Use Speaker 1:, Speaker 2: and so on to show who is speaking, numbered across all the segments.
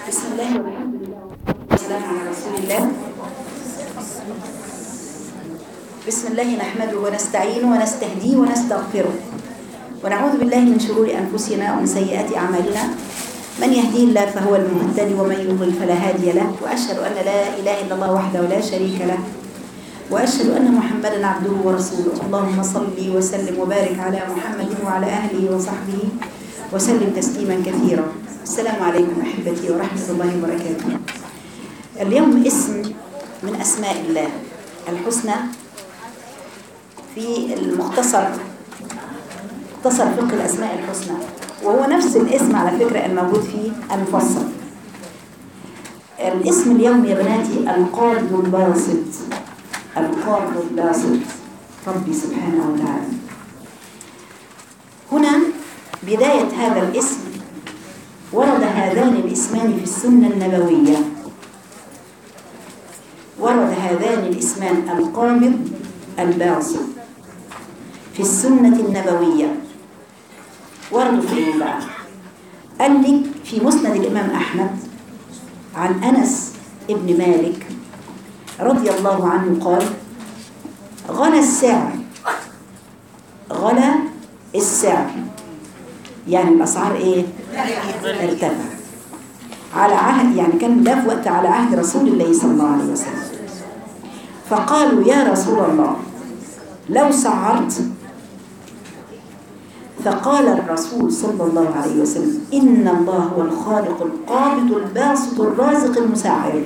Speaker 1: بسم الله والحمد لله والسلام على رسول الله بسم الله نحمده ونستعينه ونستهديه ونستغفره ونعوذ بالله من شرور أنفسنا ومن سيئات أعمالنا من يهديه الله فهو المهتدي ومن يضلل فلا هادي له وأشهد أن لا إله إلا الله وحده لا شريك له وأشهد أن محمدا عبده ورسوله اللهم صل وسلم وبارك على محمد وعلى أهله وصحبه وسلم تسليما كثيرا السلام عليكم أحبتي ورحمة الله وبركاته اليوم اسم من أسماء الله الحسنى في المختصر مختصر فقه الأسماء الحسنى وهو نفس الاسم على فكرة الموجود في المفصل الاسم اليوم يا بناتي القابض الباسط القابض الباسط ربي سبحانه وتعالى هنا بداية هذا الاسم ورد هذان الاسمان في السنة النبوية ورد هذان الاسمان القابض الباسط في السنة النبوية وردوا في ايه بقى قال لك في مسند الإمام أحمد عن أنس ابن مالك رضي الله عنه قال غلى السعر غلى السعر يعني الأسعار إيه؟ ارتفع على عهد يعني كان ده في وقت على عهد رسول الله صلى الله عليه وسلم فقالوا يا رسول الله لو سعرت فقال الرسول صلى الله عليه وسلم إن الله هو الخالق القابض الباسط الرازق المساعر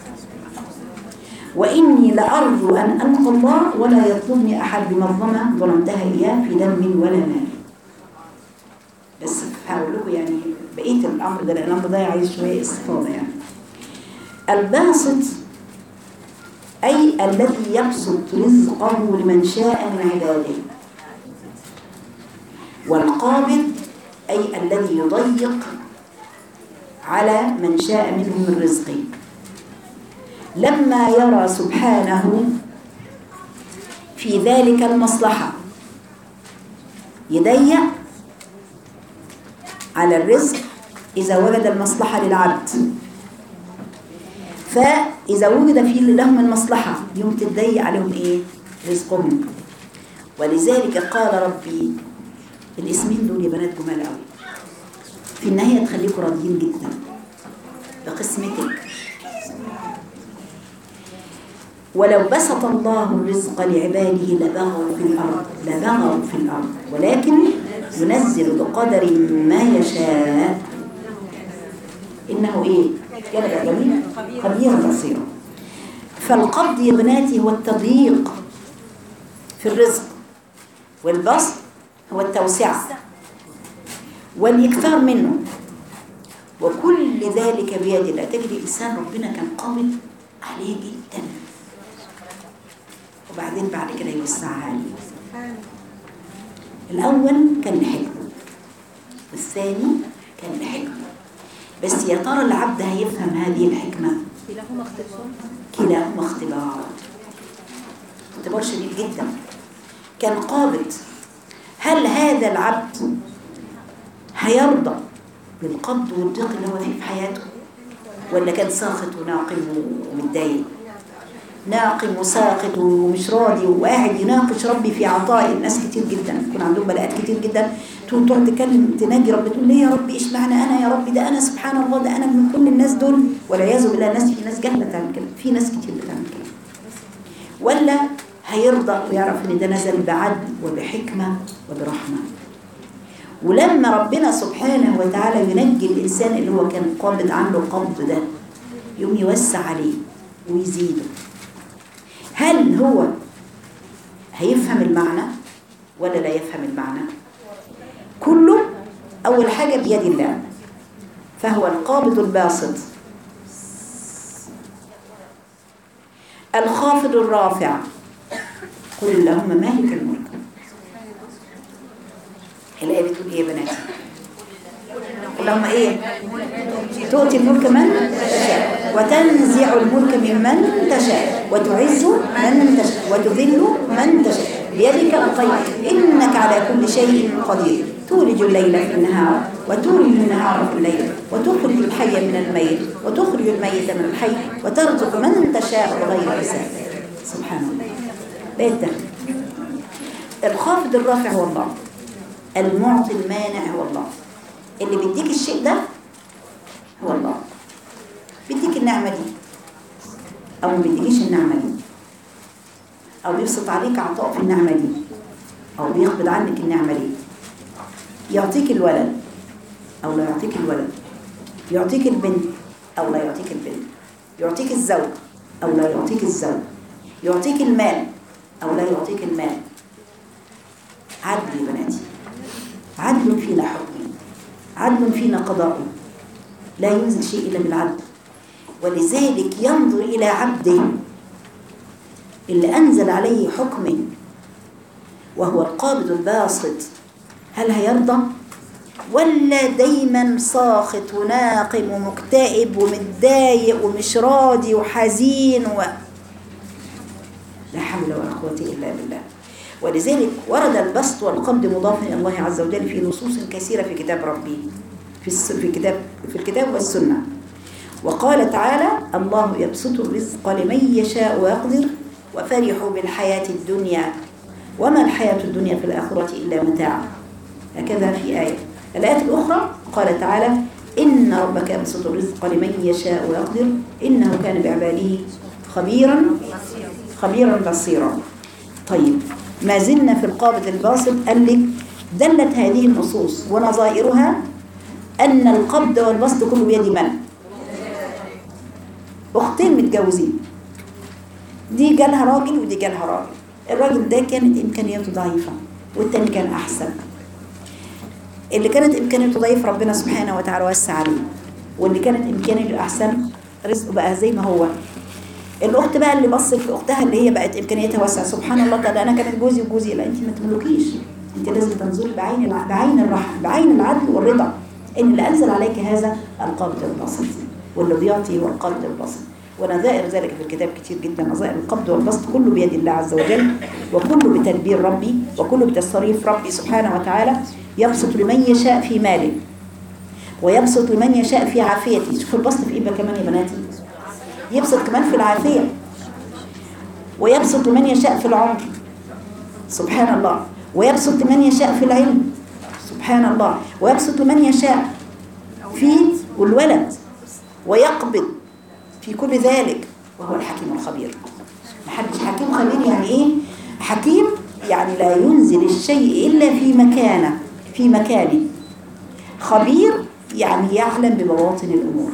Speaker 1: وإني لأرجو أن ألقى الله ولا يطلبني أحد بمظلمة ظلمتها إياه في دم ولا مال بس هقول لكم يعني بقية الأمر ده لأن الأمر ده عايز شوية استفاضة يعني الباسط أي الذي يبسط رزقه لمن شاء من عباده والقابض أي الذي يضيق على من شاء منه من رزقه لما يرى سبحانه في ذلك المصلحة يضيق على الرزق إذا وجد المصلحة للعبد فإذا وجد فيه لهم المصلحة يوم تضيق عليهم إيه؟ رزقهم ولذلك قال ربي الاسمين دول يا بنات جمال قوي في النهاية تخليكم راضيين جدا بقسمتك ولو بسط الله الرزق لعباده لبغوا في الأرض لبغوا في الأرض ولكن ينزل بقدر ما يشاء إنه إيه؟ يلا جميل خبير بصير فالقبض يا بناتي هو التضييق في الرزق والبسط هو التوسعة والإكثار منه وكل ذلك بيد الله تجد الإنسان ربنا كان قابض عليه جدا وبعدين بعد كده يوسعها عليه الأول كان لحكمة والثاني كان لحكمة بس يا ترى العبد هيفهم هذه الحكمة
Speaker 2: كلاهما اختبار
Speaker 1: كلاهما اختبار اختبار شديد جدا كان قابض هل هذا العبد هيرضى بالقبض والضيق اللي هو فيه في حياته ولا كان ساخط وناقم ومتضايق ناقم وساخط ومش راضي وقاعد يناقش ربي في عطاء الناس كتير جدا يكون عندهم بلاءات كتير جدا تقوم تقعد تتكلم تناجي ربي تقول ليه يا ربي ايش معنى انا يا ربي ده انا سبحان الله ده انا من كل الناس دول والعياذ بالله الناس في ناس جهله تعمل كده في ناس كتير بتعمل كده ولا هيرضى ويعرف ان ده نزل بعدل وبحكمه وبرحمه ولما ربنا سبحانه وتعالى ينجي الانسان اللي هو كان قابض عنه القبض ده يوم يوسع عليه ويزيده هل هو هيفهم المعنى ولا لا يفهم المعنى كله أول حاجة بيد الله فهو القابض الباسط الخافض الرافع قل اللهم مالك الملك الآية بتقول إيه يا بناتي اللهم إيه تؤتي الملك من تشاء وتنزع الملك ممن تشاء وتعز من تشاء وتذل من تشاء بيدك الخير إنك على كل شيء قدير تولج الليل في النهار وتولج النهار في الليل وتخرج الحي من الميت وتخرج الميت من الحي وترزق من تشاء بغير حساب سبحان الله لا يتخذ الخافض الرافع هو الله المعطي المانع هو الله اللي بيديك الشيء ده هو الله بيديك النعمة دي أو ما بيديكيش النعمة دي أو بيبسط عليك عطاء في النعمة دي أو بيقبض عنك النعمة دي يعطيك الولد أو لا يعطيك الولد يعطيك البنت أو لا يعطيك البنت يعطيك الزوج أو لا يعطيك الزوج يعطيك المال أو لا يعطيك المال عدل يا بناتي عدل فينا حكم عدل فينا قضاء لا ينزل شيء إلا بالعدل ولذلك ينظر إلى عبده اللي أنزل عليه حكمه وهو القابض الباسط هل هيرضى ولا دايما ساخط وناقم ومكتئب ومتضايق ومش راضي وحزين و... لا حول ولا قوة إلا بالله ولذلك ورد البسط والقبض مضاف إلى الله عز وجل في نصوص كثيرة في كتاب ربي في الس... في كتاب في الكتاب والسنة وقال تعالى الله يبسط الرزق لمن يشاء ويقدر وفرحوا بالحياة الدنيا وما الحياة الدنيا في الآخرة إلا متاع هكذا في آية الآية الأخرى قال تعالى إن ربك يبسط الرزق لمن يشاء ويقدر إنه كان بعباده خبيرا خبيرا بصيرا طيب ما زلنا في القابض الباسط قال لك دلت هذه النصوص ونظائرها أن القبض والبسط كله بيد من؟ أختين متجوزين دي جالها راجل ودي جالها راجل الراجل ده كانت إمكانياته ضعيفة والتاني كان أحسن اللي كانت إمكانياته ضعيفة ربنا سبحانه وتعالى وسع عليه واللي كانت إمكانياته أحسن رزقه بقى زي ما هو الأخت بقى اللي بصت في أختها اللي هي بقت إمكانياتها واسعة سبحان الله ده أنا كانت جوزي وجوزي لا أنت ما تملكيش أنت لازم تنظري بعين الع... بعين الرحمة بعين العدل والرضا إن اللي أنزل عليك هذا القبض البسط واللي بيعطي هو القبض البسط ونظائر ذلك في الكتاب كتير جدا نظائر القبض والبسط كله بيد الله عز وجل وكله بتدبير ربي وكله بتصريف ربي سبحانه وتعالى يبسط لمن يشاء في ماله ويبسط لمن يشاء في عافيته شوفوا البسط في ايه بقى كمان يا بناتي يبسط كمان في العافية ويبسط لمن يشاء في العمر سبحان الله ويبسط لمن يشاء في العلم سبحان الله ويبسط لمن يشاء في الولد ويقبض في كل ذلك وهو الحكيم الخبير محدش حكيم خبير يعني ايه حكيم يعني لا ينزل الشيء إلا في مكانه في مكانه خبير يعني يعلم ببواطن الأمور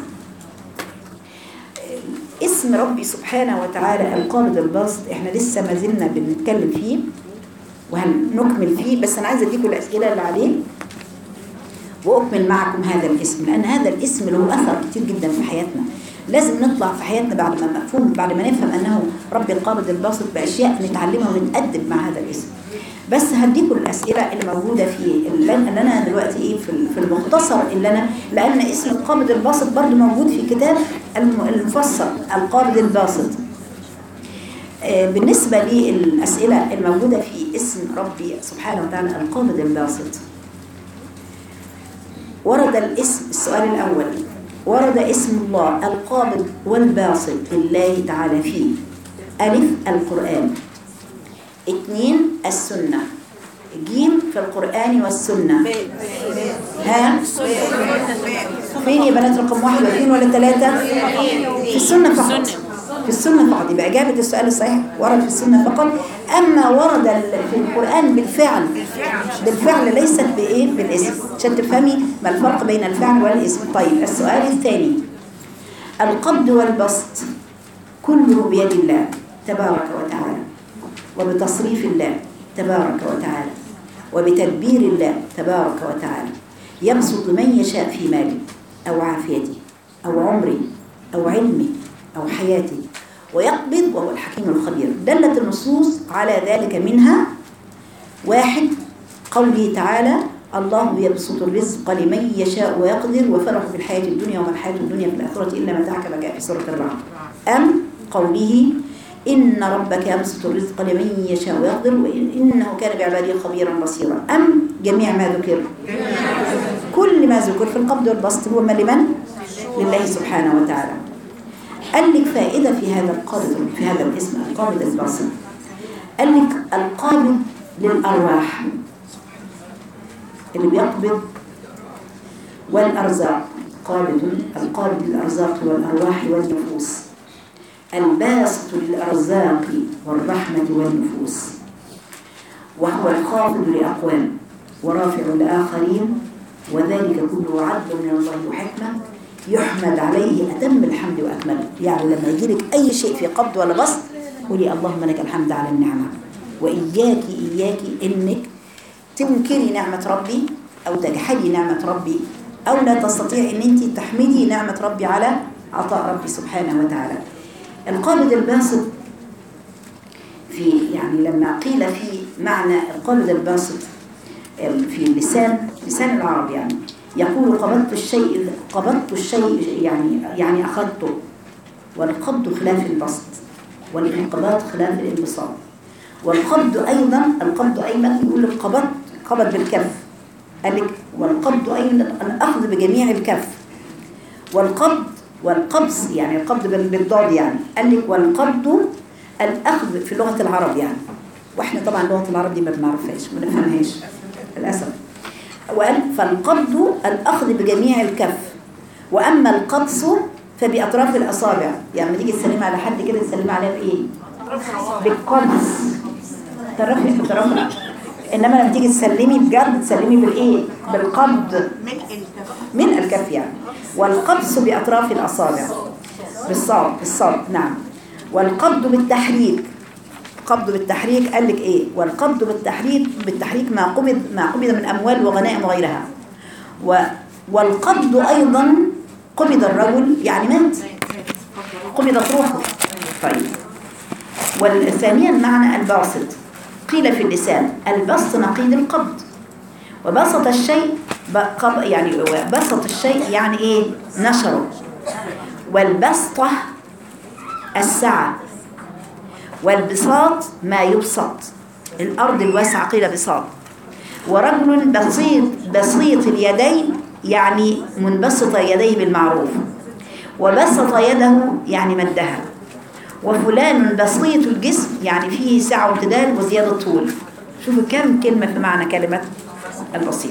Speaker 1: اسم ربي سبحانه وتعالى القابض الباسط احنا لسه ما زلنا بنتكلم فيه وهنكمل فيه بس انا عايزه اديكم الاسئله اللي عليه واكمل معكم هذا الاسم لان هذا الاسم له اثر كتير جدا في حياتنا لازم نطلع في حياتنا بعد ما مفهوم بعد ما نفهم انه ربي القابض الباسط باشياء نتعلمها ونتادب مع هذا الاسم بس هديكم الاسئله اللي موجوده في اللي انا دلوقتي ايه في في المختصر اللي انا لان اسم القابض الباسط برضه موجود في كتاب المفصل القابض الباسط بالنسبة للأسئلة الموجودة في اسم ربي سبحانه وتعالى القابض الباسط ورد الاسم السؤال الأول ورد اسم الله القابض والباسط لله تعالى فيه ألف القرآن اثنين السنة جيم في القرآن والسنة ها فين يا بنات رقم واحد واثنين ولا ثلاثة في السنة فقط في السنة فقط يبقى إجابة السؤال الصحيح ورد في السنة فقط أما ورد في القرآن بالفعل بالفعل ليست بإيه بالاسم عشان تفهمي ما الفرق بين الفعل والاسم طيب السؤال الثاني القبض والبسط كله بيد الله تبارك وتعالى وبتصريف الله تبارك وتعالى وبتدبير الله تبارك وتعالى يبسط من يشاء في ماله أو عافيته أو عمره أو علمه أو حياته ويقبض وهو الحكيم الخبير دلت النصوص على ذلك منها واحد قوله تعالى الله يبسط الرزق لمن يشاء ويقدر وفرح في الحياة الدنيا وما الحياة الدنيا في الآخرة إلا متاع كما جاء في سورة الرعد أم قوله إن ربك يبسط الرزق لمن يشاء ويقدر وإنه كان بعباده خبيرا بصيرا أم جميع ما ذكر كل كل ما ذكر في القبض والبسط هو ما لمن؟ لله سبحانه وتعالى قال لك فائدة في هذا القابض في هذا الاسم القابض الباسط قال لك القابض للأرواح اللي بيقبض والأرزاق قابض القابض للأرزاق والأرواح والنفوس الباسط للأرزاق والرحمة والنفوس وهو الخافض لأقوام ورافع لآخرين وذلك كله عدل من الله وحكمة يحمد عليه أتم الحمد وأكمله يعني لما يجيلك أي شيء في قبض ولا بسط قولي اللهم لك الحمد على النعمة وإياك إياك إنك تنكري نعمة ربي أو تجحدي نعمة ربي أو لا تستطيع أن أنت تحمدي نعمة ربي على عطاء ربي سبحانه وتعالى القابض الباسط في يعني لما قيل في معنى القابض الباسط في لسان لسان العرب يعني يقول قبضت الشيء قبضت الشيء يعني يعني أخذته والقبض خلاف البسط والانقباض خلاف الانبساط والقبض أيضا القبض أيضا يقول لك قبضت قبض بالكف قال لك والقبض أيضا الأخذ بجميع الكف والقبض والقبض يعني القبض بالضاد يعني قال لك والقبض الأخذ في لغة العرب يعني واحنا طبعا لغة العرب دي ما بنعرفهاش ما بنفهمهاش للأسف وقال فالقبض الأخذ بجميع الكف وأما القبص فبأطراف الأصابع يعني لما تيجي تسلمي على حد كده تسلمي عليه بإيه؟ بالقبض تعرفي بطرف إنما لما تيجي تسلمي بجد تسلمي بالإيه؟ بالقبض
Speaker 2: ملء الكف
Speaker 1: من الكف يعني والقبض بأطراف الأصابع بالصاد بالصاد نعم والقبض بالتحريك قبض بالتحريك قال لك ايه والقبض بالتحريك بالتحريك ما قبض ما قبض من اموال وغنائم وغيرها و والقبض ايضا قبض الرجل يعني مات قبضت روحه طيب والثانيا معنى الباسط قيل في اللسان البسط نقيض القبض وبسط الشيء بقب يعني بسط الشيء يعني ايه نشره والبسطه السعه والبساط ما يبسط الأرض الواسعة قيل بساط ورجل بسيط بسيط اليدين يعني منبسط يديه بالمعروف وبسط يده يعني مدها وفلان بسيط الجسم يعني فيه سعة وامتداد وزيادة طول شوفوا كم كلمة في معنى كلمة البسيط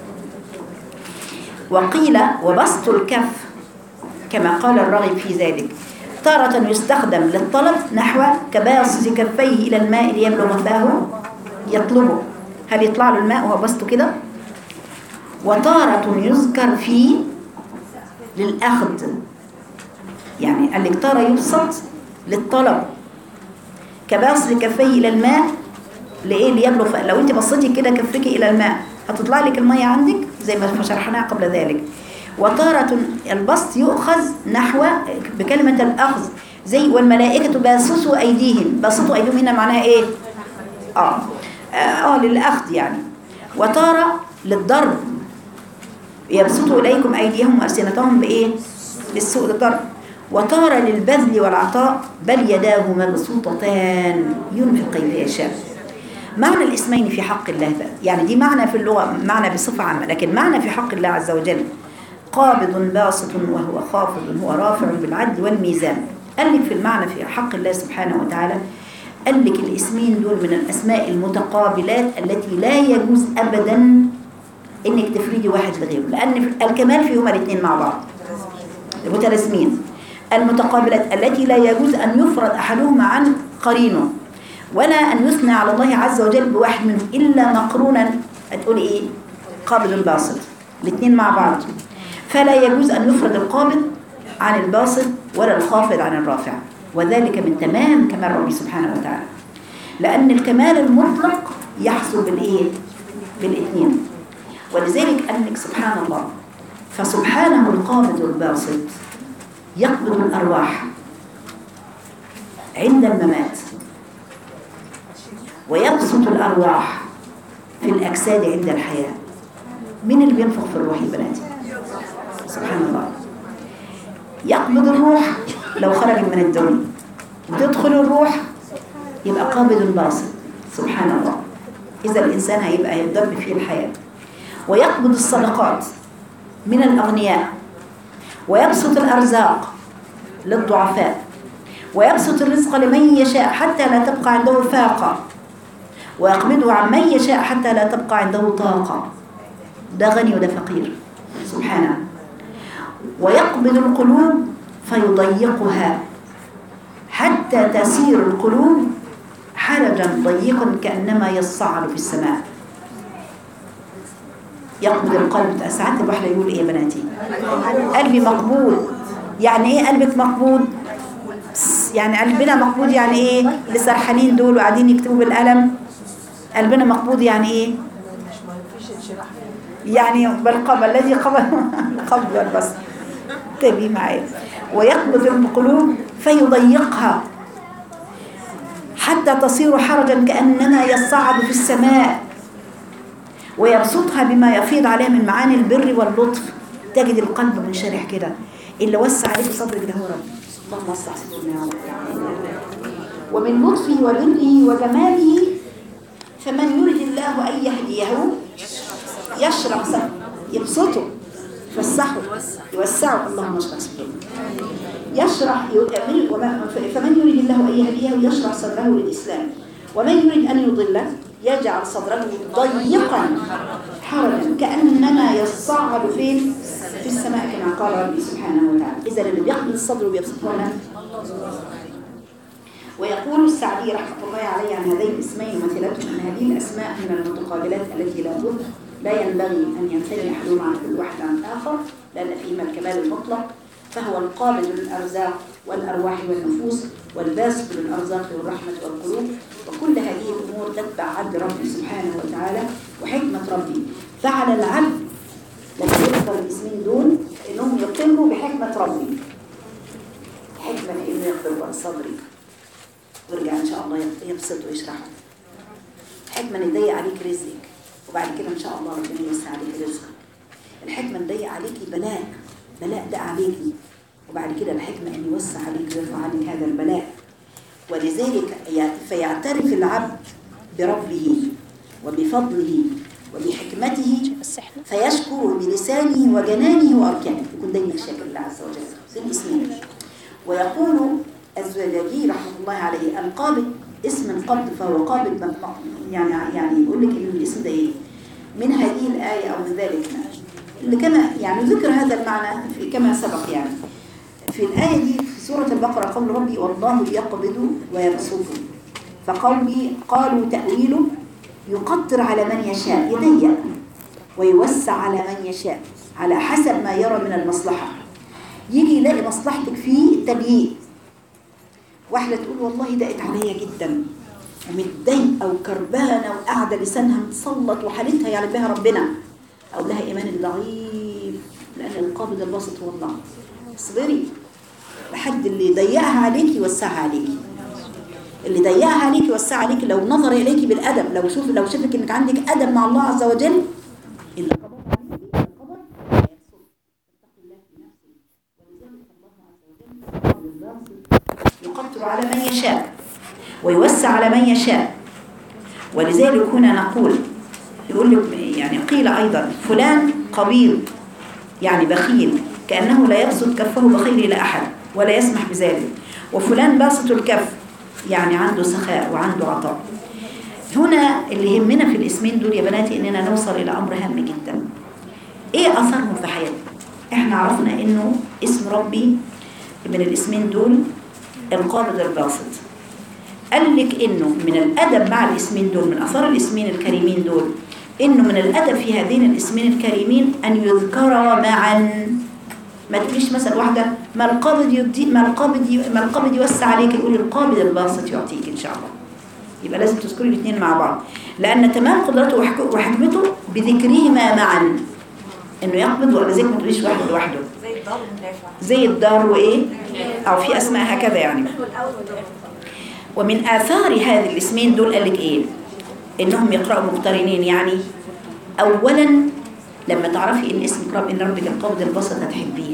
Speaker 1: وقيل وبسط الكف كما قال الراغب في ذلك تارة يستخدم للطلب نحو كباسط كفيه إلى الماء ليبلغ فاه يطلبه هل يطلع له الماء وهو بسطه كده وتارة يذكر فيه للأخذ يعني قال لك تارة يبسط للطلب كباسط كفيه إلى الماء لإيه ليبلغ فاه لو أنت بصيتي كده كفك إلى الماء هتطلع لك المية عندك زي ما شرحناها قبل ذلك وتارة البسط يؤخذ نحو بكلمة الأخذ زي والملائكة باسطوا أيديهم باسطوا أيديهم هنا معناها إيه؟ آه آه, آه للأخذ يعني وتارة للضرب يبسطوا إليكم أيديهم وألسنتهم بإيه؟ بالسوء للضرب وتارة للبذل والعطاء بل يداه مبسوطتان ينفق كيف يشاء معنى الاسمين في حق الله بقى يعني دي معنى في اللغة معنى بصفة عامة لكن معنى في حق الله عز وجل قابض باسط وهو خافض هو رافع بالعدل والميزان قال لك في المعنى في حق الله سبحانه وتعالى قال لك الاسمين دول من الأسماء المتقابلات التي لا يجوز أبدا إنك تفردي واحد لغيره لأن الكمال فيهما الاثنين مع بعض المتلازمين المتقابلات التي لا يجوز أن يفرد أحدهما عن قرينه ولا أن يثنى على الله عز وجل بواحد منهم إلا مقرونا هتقولي إيه قابض باسط الاثنين مع بعض فلا يجوز أن يفرد القابض عن الباسط ولا الخافض عن الرافع وذلك من تمام كمال ربي سبحانه وتعالى لأن الكمال المطلق يحصل بالإيه؟ بالاثنين ولذلك أنك سبحان الله فسبحانه القابض الباسط يقبض الأرواح عند الممات ويبسط الأرواح في الأجساد عند الحياة مين اللي بينفخ في الروح يا بناتي سبحان الله يقبض الروح لو خرج من الدنيا وتدخل الروح يبقى قابض باسط سبحان الله إذا الإنسان هيبقى يدب فيه الحياة ويقبض الصدقات من الأغنياء ويبسط الأرزاق للضعفاء ويبسط الرزق لمن يشاء حتى لا تبقى عنده فاقة ويقبضه عن من يشاء حتى لا تبقى عنده طاقة ده غني وده فقير سبحانه ويقبض القلوب فيضيقها حتى تسير القلوب حرجا ضيقا كأنما يصعد في السماء يقبض القلب ساعات الواحد يقول ايه يا بناتي قلبي مقبوض يعني ايه قلبك مقبوض يعني قلبنا مقبوض يعني ايه اللي سرحانين دول وقاعدين يكتبوا بالقلم قلبنا مقبوض يعني ايه يعني بالقبل الذي قبل قبل بس تبي معي ويقبض القلوب فيضيقها حتى تصير حرجا كأنما يصعد في السماء ويبسطها بما يفيض عليها من معاني البر واللطف تجد القلب منشرح كده اللي وسع عليك صدرك ده هو رب اللهم وسع صدرنا يا رب ومن لطفه وبره وجماله فمن يريد الله أن يهديه يشرح صدره يبسطه يفسحه يوسعه اللهم اشرح صدره يشرح يؤمن وما- فمن يريد الله أن يهديه يشرح صدره للإسلام ومن يريد أن يضله يجعل صدره ضيقا حرجا كأنما يصعد فين في السماء كما قال ربي سبحانه وتعالى إذا اللي بيقبل الصدر وبيبسطه لنا ويقول السعدي رحمة الله عليه عن هذين الاسمين ومثلتهم أن هذه الأسماء من المتقابلات التي لا بد لا ينبغي أن ينثني أحدهما عن كل واحد عن الآخر لأن فيهما الكمال المطلق فهو القابض للأرزاق والأرواح والنفوس والباسط للأرزاق والرحمة والقلوب وكل هذه الأمور تتبع عدل ربي سبحانه وتعالى وحكمة ربي فعلى العبد لما يذكر الاسمين دول انهم يقروا بحكمة ربي حكمة في انه يقبل عن صدري ويرجع ان شاء الله يبسط ويشرحه حكمة ان يضيق عليك رزقك وبعد كده ان شاء الله ربنا يوسع عليك رزقك الحكمة ان يضيق عليكي بلاء بلاء ده عليكي وبعد كده الحكمة ان يوسع عليك ويرفع عنك هذا البلاء ولذلك فيعترف العبد بربه وبفضله وبحكمته فيشكر بلسانه وجنانه وأركانه يكون دايما شاكر الله عز وجل في الاسمين ويقول الزجاجي رحمه الله عليه القابض اسم القبض فهو قابض م- م- يعني يعني يقول لك ان الاسم ده ايه من هذه الآية أو من ذلك اللي كما يعني ذكر هذا المعنى في كما سبق يعني في الآية دي في سورة البقرة قول ربي والله يقبض ويبسط فقولي قالوا تأويله يقدر على من يشاء يضيق ويوسع على من يشاء على حسب ما يرى من المصلحة يجي يلاقي مصلحتك فيه التضييق واحدة تقول والله ضاقت عليا جدا ومتضايقة وكربانة وقاعدة لسانها متسلط وحالتها يعلم بها ربنا أقول لها إيمانك ضعيف لأن القابض الباسط هو الله اصبري لحد اللي ضيقها عليكي يوسعها عليكي اللي ضيقها عليكي يوسعها عليكي لو نظر إليكي بالأدب لو شوف لو شافك إنك عندك أدب مع الله عز وجل اللي قبض عليكي القبر هيبسط اتقي الله في نفسك ولذلك الله عز وجل القابض الباسط يقدر على من يشاء ويوسع على من يشاء ولذلك هنا نقول يقول لك يعني قيل أيضا فلان قبيض يعني بخيل كأنه لا يبسط كفه بخير إلى أحد ولا يسمح بذلك وفلان باسط الكف يعني عنده سخاء وعنده عطاء هنا اللي يهمنا في الاسمين دول يا بناتي اننا نوصل الى امر هام جدا ايه اثرهم في حياتنا احنا عرفنا انه اسم ربي من الاسمين دول القابض الباسط قال لك انه من الادب مع الاسمين دول من اثار الاسمين الكريمين دول انه من الادب في هذين الاسمين الكريمين ان يذكرا معا ما تقوليش مثلا واحده ما القابض يدي ما القابض ي... ما القابض يوسع عليك يقول القابض الباسط يعطيك ان شاء الله يبقى لازم تذكري الاثنين مع بعض لان تمام قدرته وحك- وحكمته بذكرهما معا انه يقبض ولا زي ما تقوليش واحد لوحده
Speaker 2: زي الضرب النافع
Speaker 1: زي الدار وايه او في اسماء هكذا يعني
Speaker 2: والأول والآخر
Speaker 1: ومن آثار هذه الاسمين دول قال لك إيه؟ إنهم يقرأوا مقترنين يعني أولا لما تعرفي إن اسم رب إن ربك القبض البسط هتحبيه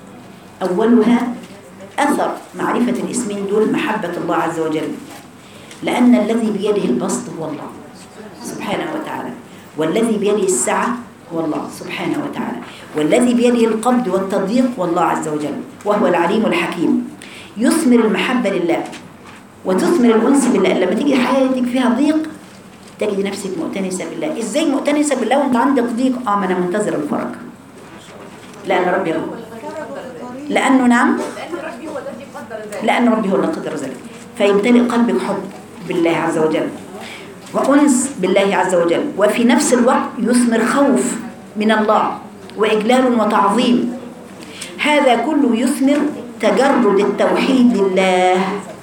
Speaker 1: أولها أثر معرفة الاسمين دول محبة الله عز وجل لأن الذي بيده البسط هو الله سبحانه وتعالى والذي بيده السعة هو الله سبحانه وتعالى والذي بيده القبض والتضييق والله عز وجل وهو العليم الحكيم يثمر المحبة لله وتثمر الأنس بالله لما تيجي حياتك فيها ضيق تجد نفسك مؤتنسة بالله ازاي مؤتنسة بالله وانت عندك ضيق اه ما انا منتظر الفرج لأن ربي هو لأنه نعم
Speaker 2: لأن ربي هو الذي قدر ذلك
Speaker 1: لأن ربي هو اللي قدر ذلك فيمتلئ قلبك حب بالله عز وجل وأنس بالله عز وجل وفي نفس الوقت يثمر خوف من الله وإجلال وتعظيم هذا كله يثمر تجرد التوحيد لله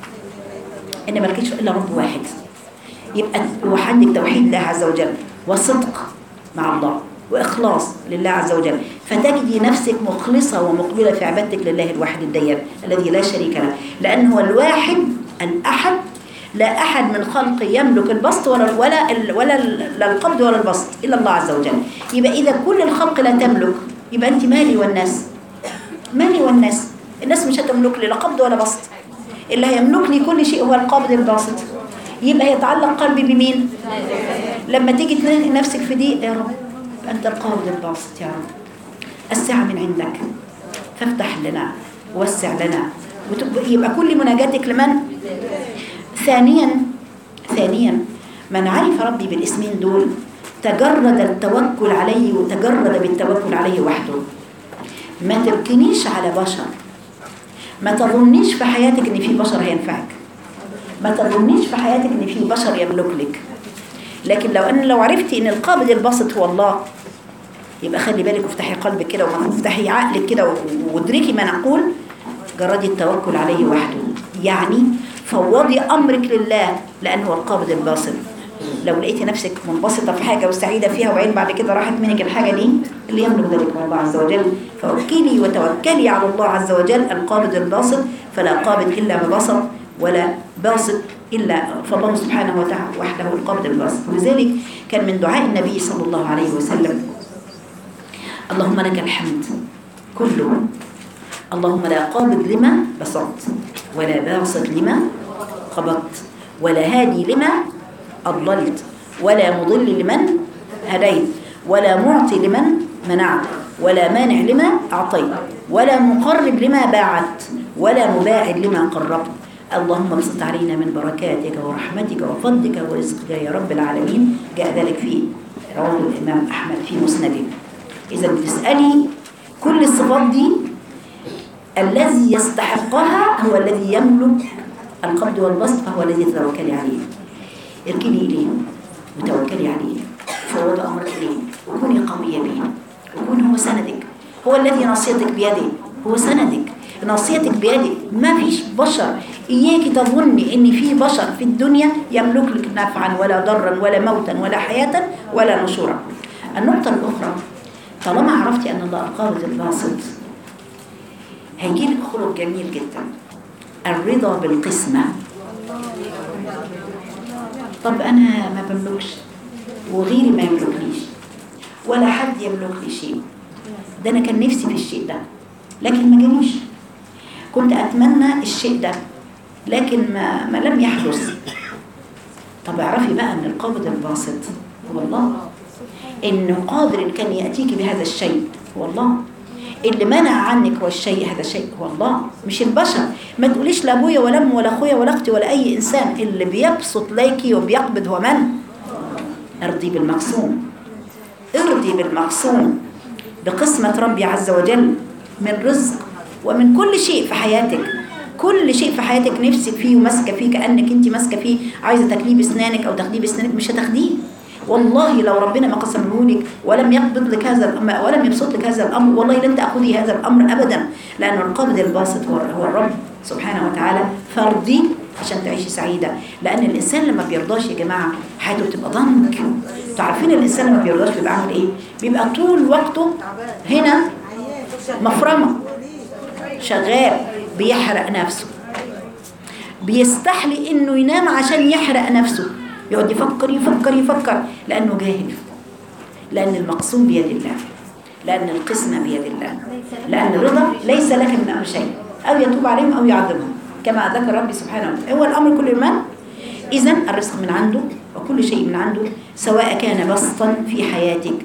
Speaker 1: إن ملكش إلا رب واحد يبقى وحدك توحيد الله عز وجل وصدق مع الله وإخلاص لله عز وجل فتجدي نفسك مخلصة ومقبلة في عبادتك لله الواحد الديان الذي لا شريك له لأنه هو الواحد الأحد لا أحد من خلقه يملك البسط ولا ولا ال- ولا ال- لا القبض ولا البسط إلا الله عز وجل يبقى إذا كل الخلق لا تملك يبقى أنت مالي والناس مالي والناس الناس مش هتملك لي لا قبض ولا بسط اللي هيملك لي كل شيء هو القابض الباسط يبقى يتعلق قلبي بمين لما تيجي تلاقي نفسك في ضيق يا رب أنت القابض الباسط يا رب السعة من عندك فافتح لنا وسع لنا وتبقى- يبقى كل مناجاتك لمن ثانيا ثانيا من عرف ربي بالاسمين دول تجرد التوكل عليه وتجرد بالتوكل عليه وحده ما تركنيش على بشر ما تظنيش في حياتك ان في بشر هينفعك ما تظنيش في حياتك ان في بشر يملك لك لكن لو ان لو عرفتي ان القابض الباسط هو الله يبقى خلي بالك وافتحي قلبك كده وافتحي عقلك كده وادركي ما نقول جردي التوكل عليه وحده يعني فوضي امرك لله لانه هو القابض الباسط لو لقيتي نفسك منبسطه في حاجه وسعيده فيها وبعدين بعد كده راحت منك الحاجه دي اللي يملك ذلك هو الله عز وجل فوكلي وتوكلي على الله عز وجل القابض الباسط فلا قابض الا ما بسط ولا باسط الا فالله سبحانه وتعالى وحده القابض الباسط ولذلك كان من دعاء النبي صلى الله عليه وسلم اللهم لك الحمد كله اللهم لا قابض لما بسطت ولا باسط لما قبضت ولا هادي لما أضللت ولا مضل لمن هديت ولا معطي لمن منعت ولا مانع لما أعطيت ولا مقرب لما باعت ولا مباعد لما قربت اللهم ابسط علينا من بركاتك ورحمتك وفضلك ورزقك يا رب العالمين جاء ذلك في رواه الإمام أحمد في مسنده إذا بتسألي كل الصفات دي الذي يستحقها هو الذي يملك القبض والبسط فهو الذي تتوكلي عليه اركني إليه وتوكلي عليه فوض أمرك إليه وكوني قوية به وكون هو سندك هو الذي ناصيتك بيده هو سندك ناصيتك بيده ما فيش بشر إياك تظني إن في بشر في الدنيا يملك لك نفعا ولا ضرا ولا موتا ولا حياة ولا نشورا النقطة الأخرى طالما عرفتي أن الله القابض الباسط هيجي لك خلق جميل جدا الرضا بالقسمة طب أنا ما بملكش وغيري ما يملكنيش ولا حد يملك لي شيء ده أنا كان نفسي في الشيء ده لكن ما جاليش كنت أتمنى الشيء ده لكن ما, ما لم يحدث طب اعرفي بقى أن القابض الباسط هو الله إنه قادر إن كان يأتيك بهذا الشيء هو الله اللي منع عنك هو الشيء هذا الشيء هو الله مش البشر ما تقوليش لا ابويا ولا امي ولا اخويا ولا اختي ولا اي انسان اللي بيبسط ليكي وبيقبض هو من ارضي بالمقسوم ارضي بالمقسوم بقسمة ربي عز وجل من رزق ومن كل شيء في حياتك كل شيء في حياتك نفسك فيه وماسكه فيه كانك انت ماسكه فيه عايزه تكليه باسنانك او تاخديه باسنانك مش هتاخديه والله لو ربنا ما قسمه لك ولم يقبض لك هذا الامر ولم يبسط لك هذا الامر والله لن تاخذي هذا الامر ابدا لان القابض الباسط هو هو الرب سبحانه وتعالى فارضي عشان تعيشي سعيده لان الانسان لما بيرضاش يا جماعه حياته بتبقى ضنك انتوا عارفين الانسان لما بيرضاش بيبقى عامل ايه بيبقى طول وقته هنا مفرمه شغال بيحرق نفسه بيستحلي انه ينام عشان يحرق نفسه يقعد يفكر يفكر يفكر لانه جاهل لان المقسوم بيد الله لان القسمه بيد الله لان الرضا ليس لك من امر شيء او يتوب عليهم او يعذبهم كما ذكر ربي سبحانه وتعالى هو الامر كل من اذا الرزق من عنده وكل شيء من عنده سواء كان بسطا في حياتك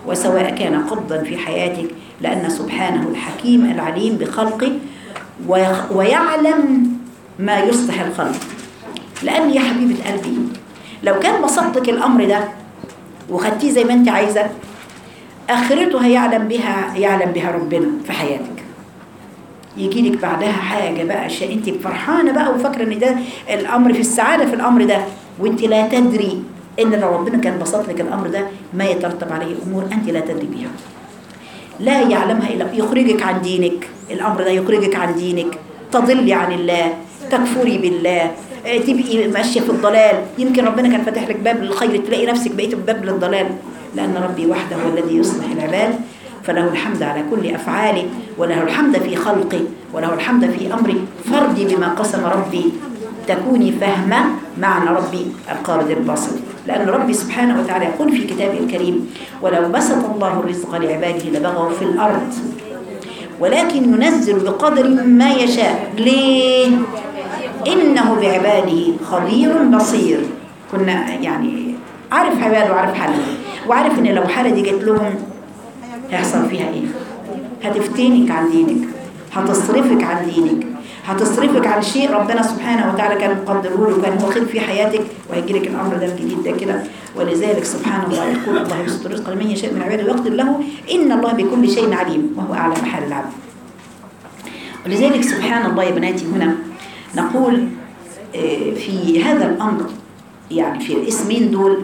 Speaker 1: وسواء كان قبضا في حياتك لأن سبحانه الحكيم العليم بخلقه ويخ- ويعلم ما يصلح الخلق لأن يا حبيبة قلبي لو كان بسطك الأمر ده وخدتيه زي ما أنت عايزة آخرته هيعلم بها يعلم بها ربنا في حياتك يجي لك بعدها حاجة بقى شيء انت فرحانة بقى وفاكرة ان ده الامر في السعادة في الامر ده وانت لا تدري ان لو ربنا كان بسط لك الامر ده ما يترتب عليه امور انت لا تدري بها لا يعلمها الا يخرجك عن دينك الامر ده يخرجك عن دينك تضلي عن الله تكفري بالله اه، تبقي ماشيه في الضلال يمكن ربنا كان فاتح لك باب للخير تلاقي نفسك بقيت باب للضلال لان ربي وحده هو الذي يصلح العباد فله الحمد على كل افعاله وله الحمد في خلقه وله الحمد في امره فردي بما قسم ربي تكوني فاهمه معنى ربي القابض الباسط لان ربي سبحانه وتعالى يقول في كتابه الكريم ولو بسط الله الرزق لعباده لبغوا في الارض ولكن ينزل بقدر ما يشاء ليه إنه بعباده خبير بصير كنا يعني عارف عباده وعارف حاله وعارف إن لو حالة دي جت لهم هيحصل فيها إيه هتفتنك عن دينك هتصرفك عن دينك هتصرفك عن شيء ربنا سبحانه وتعالى كان مقدره له وكان هو خير في حياتك وهيجي لك الامر ده الجديد ده كده ولذلك سبحان الله يقول الله يبسط الرزق لمن يشاء من عباده ويقدر له ان الله بكل شيء عليم وهو اعلم حال العبد ولذلك سبحان الله يا بناتي هنا نقول آه، في هذا الأمر يعني في الاسمين دول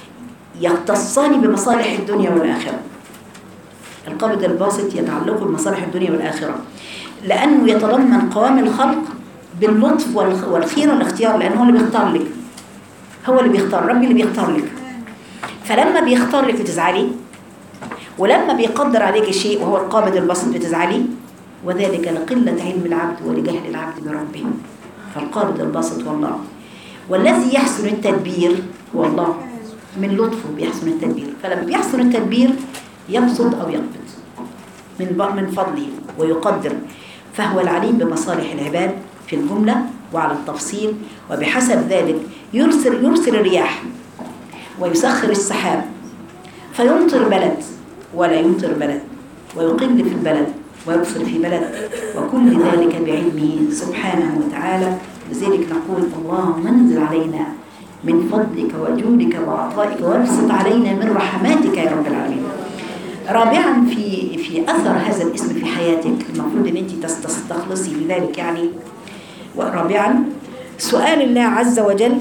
Speaker 1: يختصان بمصالح الدنيا والآخرة القبض الباسط يتعلق بمصالح الدنيا والآخرة لأنه يتضمن قوام الخلق باللطف والخ- والخير والاختيار لأنه هو اللي بيختار لك هو اللي بيختار ربي اللي بيختار لك فلما بيختار لك بتزعلي ولما بيقدر عليك شيء وهو القابض الباسط بتزعلي وذلك لقلة علم العبد ولجهل العبد بربه فالقابض الباسط والله والذي يحسن التدبير هو الله من لطفه بيحسن التدبير فلما بيحسن التدبير يبسط أو يقبض من ب- من فضله ويقدر فهو العليم بمصالح العباد في الجملة وعلى التفصيل وبحسب ذلك يرسل يرسل الرياح ويسخر السحاب فيمطر بلد ولا يمطر بلد ويقل في البلد ويبصر في بلد وكل ذلك بعلمه سبحانه وتعالى لذلك نقول اللهم انزل علينا من فضلك وجودك وعطائك وابسط علينا من رحماتك يا رب العالمين رابعا في في اثر هذا الاسم في حياتك المفروض ان انت تست- تستخلصي بذلك يعني ورابعا سؤال الله عز وجل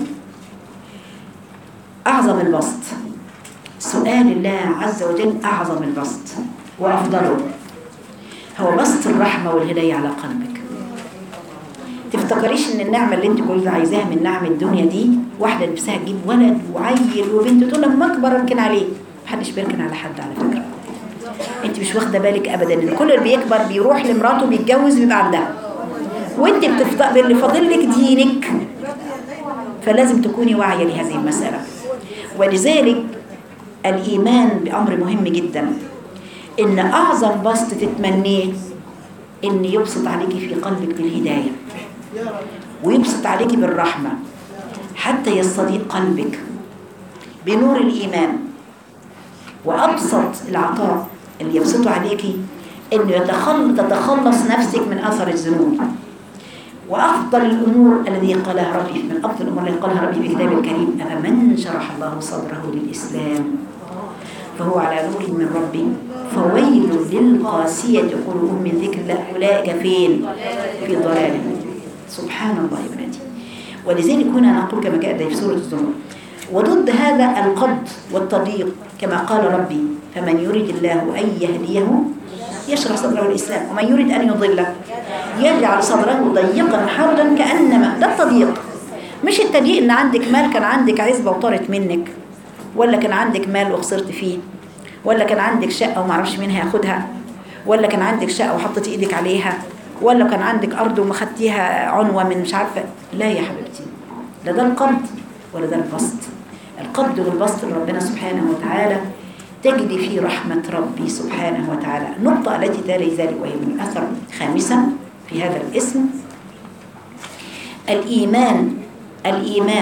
Speaker 1: اعظم البسط سؤال الله عز وجل اعظم البسط وافضله هو بسط الرحمه والهدايه على قلبك تفتكريش ان النعمه اللي انت كنت عايزاها من نعم الدنيا دي واحده نفسها تجيب ولد وعيل وبنت تقول لما اكبر اركن عليه محدش بيركن على حد على فكره انت مش واخده بالك ابدا ان كل اللي بيكبر بيروح لمراته بيتجوز بيبقى عندها وانت بتفضل اللي فاضل لك دينك فلازم تكوني واعيه لهذه المساله ولذلك الايمان بامر مهم جدا ان اعظم بسط تتمنيه ان يبسط عليكي في قلبك بالهدايه ويبسط عليكي بالرحمه حتى يستضيق قلبك بنور الايمان وابسط العطاء اللي يبسطه عليكي انه يتخل تتخلص نفسك من اثر الذنوب وافضل الامور الذي قالها ربي من افضل الامور التي قالها ربي في كتابه الكريم افمن شرح الله صدره للاسلام فهو على نور من ربي فويل للقاسية قلوبهم من ذكر الله أولئك فين؟ في ضلال سبحان الله يا بناتي ولذلك هنا نقول كما جاء في سورة الزمر وضد هذا القبض والتضييق كما قال ربي فمن يريد الله أن يهديه يشرح صدره الإسلام ومن يريد أن يضله يجعل صدره ضيقا حرجا كأنما ده التضييق مش التضييق إن عندك مال كان عندك عزبة وطارت منك ولا كان عندك مال وخسرت فيه ولا كان عندك شقة وما عرفش مين هياخدها ولا كان عندك شقة وحطيتي ايدك عليها ولا كان عندك أرض وما خدتيها عنوة من مش عارفة لا يا حبيبتي لا ده القبض ولا ده البسط القبض والبسط لربنا سبحانه وتعالى تجد في رحمة ربي سبحانه وتعالى النقطة التي تلي ذلك وهي من أثر خامسا في هذا الاسم الإيمان الإيمان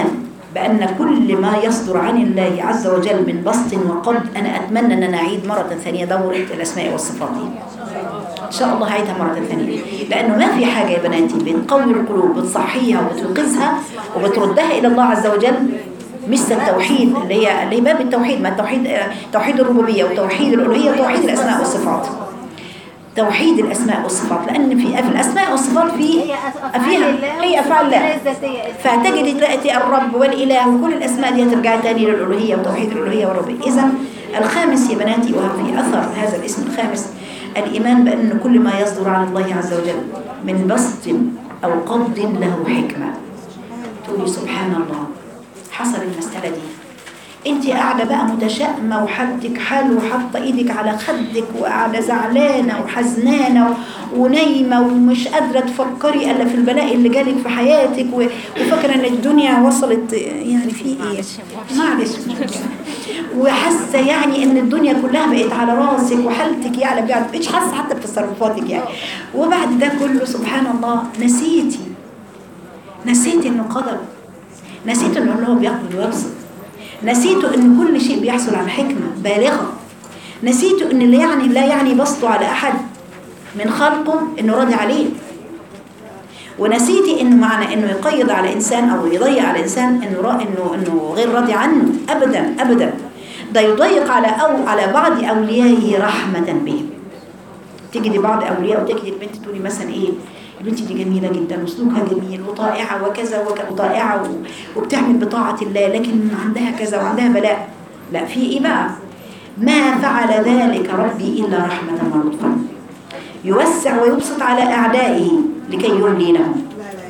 Speaker 1: بأن كل ما يصدر عن الله عز وجل من بسط وقبض أنا أتمنى أن أنا أعيد مرة ثانية دورة الأسماء والصفات دي إن شاء الله هعيدها مرة ثانية لأنه ما في حاجة يا بناتي بتقوي القلوب بتصحيها وبتوقظها وبتردها إلى الله عز وجل مثل التوحيد اللي هي اللي هي باب التوحيد ما التوحيد آه، توحيد الربوبية وتوحيد الألوهية وتوحيد الأسماء والصفات توحيد الأسماء والصفات لأن في في الأسماء والصفات في
Speaker 3: هي أفعال
Speaker 1: فيها
Speaker 3: الله
Speaker 1: هي أفعال الله
Speaker 3: الذاتية
Speaker 1: فتجد تأتي الرب والإله وكل الأسماء دي ترجع تاني للألوهية وتوحيد الألوهية والربوبية إذا الخامس يا بناتي وفي أثر هذا الاسم الخامس الإيمان بأن كل ما يصدر عن الله عز وجل من بسط أو قبض له حكمة تقولي سبحان الله حصل المسألة دي انت قاعده بقى متشائمه وحالتك حال وحاطه ايدك على خدك وقاعده زعلانه وحزنانه ونايمه ومش قادره تفكري الا في البلاء اللي جالك في حياتك و- وفاكره ان الدنيا وصلت يعني في ايه معلش وحاسه يعني ان الدنيا كلها بقت على راسك وحالتك يعني ما بقتش حاسه حتى بتصرفاتك يعني وبعد ده كله سبحان الله نسيتي نسيتي انه قدر نسيت انه هو بيقبض ويبسط نسيت ان كل شيء بيحصل عن حكمه بالغه نسيت ان لا يعني لا يعني بسطه على احد من خلقه انه راضي عليه ونسيتي انه معنى انه يقيد على انسان او يضيق على انسان انه را انه انه غير راضي عنه ابدا ابدا ده يضيق على او على بعض اوليائه رحمه بهم تجدي بعض اولياء وتجدي البنت تقولي مثلا ايه البنت دي جميله جدا وسلوكها جميل وطائعه وكذا وك- وطائعه و- وبتعمل بطاعه الله لكن عندها كذا وعندها بلاء لا في ايه بقى ما فعل ذلك ربي الا رحمه ولطفا يوسع ويبسط على اعدائه لكي يملي لهم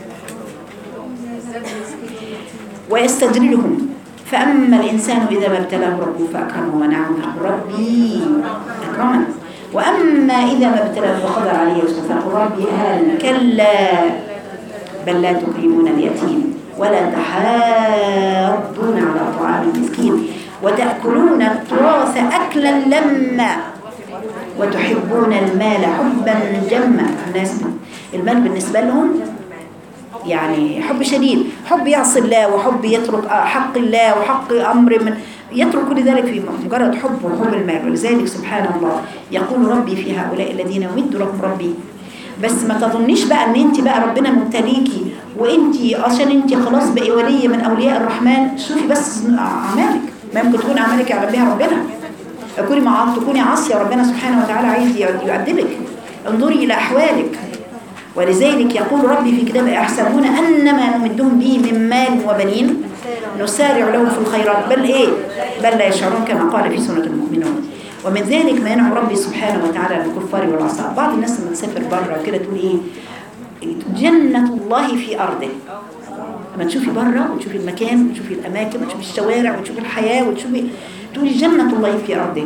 Speaker 1: ويستدرجهم فأما الإنسان إذا ما ابتلاه ربه فأكرمه ونعمه ربي أكرمن وأما إذا ما ابتلاه وقدر عليه رزقه فقل ربي هان كلا بل لا تكرمون اليتيم ولا تحاضون على طعام المسكين وتأكلون التراث أكلا لما وتحبون المال حبا جما الناس المال بالنسبة لهم يعني حب شديد حب يعصي الله وحب يترك آه، حق الله وحق أمر من يترك كل ذلك في مجرد حب وحب المال ولذلك سبحان الله يقول ربي في هؤلاء الذين يمد لهم ربي بس ما تظنيش بقى ان انت بقى ربنا مبتليكي وانت عشان انت خلاص بقي وليه من اولياء الرحمن شوفي بس اعمالك ما يمكن تكون اعمالك يعلم بها ربنا تكوني مع تكوني عاصيه ربنا سبحانه وتعالى عايز يعذبك انظري الى احوالك ولذلك يقول ربي في كتابه يحسبون أنما نمدهم به من مال وبنين نسارع لهم في الخيرات بل إيه بل لا يشعرون كما قال في سورة المؤمنون ومن ذلك ما ينعم ربي سبحانه وتعالى على الكفار والعصاة بعض الناس لما تسافر بره وكده تقول إيه جنة الله في أرضه لما تشوفي بره وتشوفي المكان وتشوفي الأماكن وتشوفي الشوارع وتشوفي الحياة وتشوفي تقولي جنة الله في أرضه